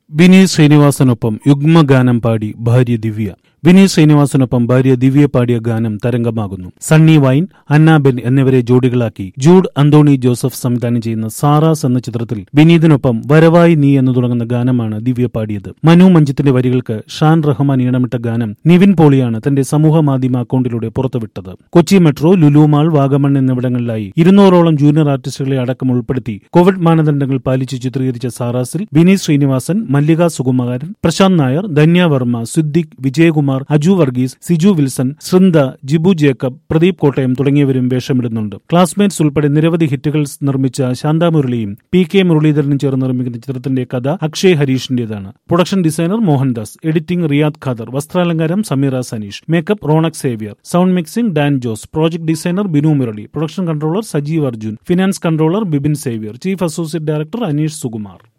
വിനീത് ശ്രീനിവാസനൊപ്പം യുഗ്മഗാനം പാടി ഭാര്യ ദിവ്യ വിനീത് ശ്രീനിവാസനൊപ്പം ഭാര്യ ദിവ്യ പാടിയ ഗാനം തരംഗമാകുന്നു സണ്ണി വൈൻ അന്നാബെൻ എന്നിവരെ ജോഡികളാക്കി ജൂഡ് അന്തോണി ജോസഫ് സംവിധാനം ചെയ്യുന്ന സാറാസ് എന്ന ചിത്രത്തിൽ വിനീതിനൊപ്പം വരവായി നീ എന്ന് തുടങ്ങുന്ന ഗാനമാണ് ദിവ്യ പാടിയത് മനു മഞ്ജിത്തിന്റെ വരികൾക്ക് ഷാൻ റഹ്മാൻ ഈണമിട്ട ഗാനം നിവിൻ പോളിയാണ് തന്റെ സമൂഹ മാധ്യമ അക്കൗണ്ടിലൂടെ പുറത്തുവിട്ടത് കൊച്ചി മെട്രോ ലുലുമാൾ വാഗമൺ എന്നിവിടങ്ങളിലായി ഇരുന്നൂറോളം ജൂനിയർ ആർട്ടിസ്റ്റുകളെ അടക്കം ഉൾപ്പെടുത്തി കോവിഡ് മാനദണ്ഡങ്ങൾ പാലിച്ച് ചിത്രീകരിച്ച സാറാസിൽ വിനീത് ശ്രീനിവാസൻ മല്ലിക സുകുമാരൻ പ്രശാന്ത് നായർ ധന്യ വർമ്മ സിദ്ദിഖ് വിജയകുമാർ അജു വർഗീസ് സിജു വിൽസൺ ശൃന്ദ ജിബു ജേക്കബ് പ്രദീപ് കോട്ടയം തുടങ്ങിയവരും വേഷമിടുന്നുണ്ട് ക്ലാസ്മേറ്റ്സ് ഉൾപ്പെടെ നിരവധി ഹിറ്റുകൾ നിർമ്മിച്ച ശാന്ത മുരളിയും പി കെ മുരളീധരനും ചേർന്ന് നിർമ്മിക്കുന്ന ചിത്രത്തിന്റെ കഥ അക്ഷയ് ഹരീഷിന്റേതാണ് production designer Mohandas editing Riyad Khader വസ്ത്രാലങ്കാരം Sameera Saneesh makeup Ronex Xavier sound mixing Dan Jose project designer Binu Murali production controller Sajeev Arjun finance controller Bibin Xavier chief associate director Aneesh Sukumar